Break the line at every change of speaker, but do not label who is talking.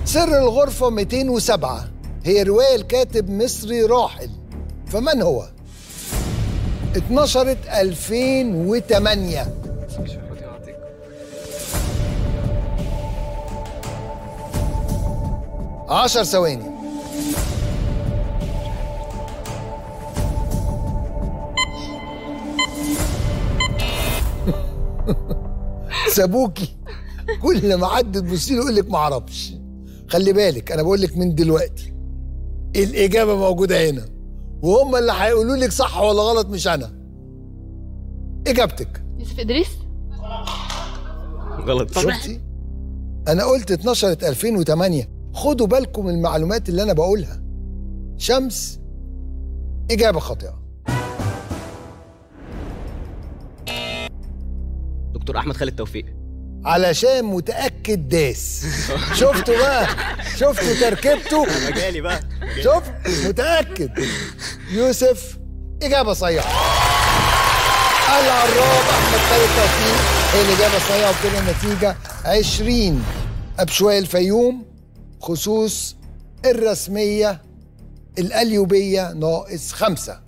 سر الغرفة 207 هي رواية الكاتب مصري راحل فمن هو؟ اتنشرت 2008 عشر ثواني سابوكي كل ما حد تبصي له يقول لك ما اعرفش خلي بالك انا بقول لك من دلوقتي الاجابه موجوده هنا وهم اللي هيقولوا لك صح ولا غلط مش انا اجابتك
يوسف ادريس
غلط
شفتي انا قلت اتنشرت 2008 خدوا بالكم من المعلومات اللي انا بقولها شمس اجابه خاطئه
دكتور احمد خالد توفيق
علشان متاكد داس شفتوا بقى شفتوا تركيبته
مجالي بقى
شوف متاكد يوسف اجابه صحيحه العراب احمد خالد توفيق هي الاجابه الصحيحه وكده النتيجه 20 ابشوية الفيوم خصوص الرسميه الاليوبيه ناقص خمسه